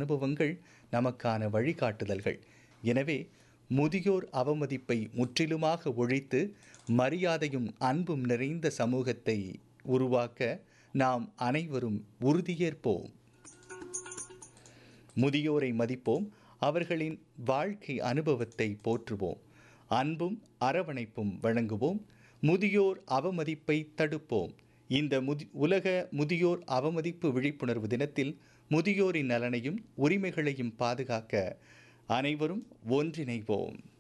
அனுபவங்கள் நமக்கான வழிகாட்டுதல்கள் எனவே முதியோர் அவமதிப்பை முற்றிலுமாக ஒழித்து மரியாதையும் அன்பும் நிறைந்த சமூகத்தை உருவாக்க நாம் அனைவரும் உறுதியேற்போம் முதியோரை மதிப்போம் அவர்களின் வாழ்க்கை அனுபவத்தை போற்றுவோம் அன்பும் அரவணைப்பும் வழங்குவோம் முதியோர் அவமதிப்பை தடுப்போம் இந்த முதி உலக முதியோர் அவமதிப்பு விழிப்புணர்வு தினத்தில் முதியோரின் நலனையும் உரிமைகளையும் பாதுகாக்க அனைவரும் ஒன்றிணைவோம்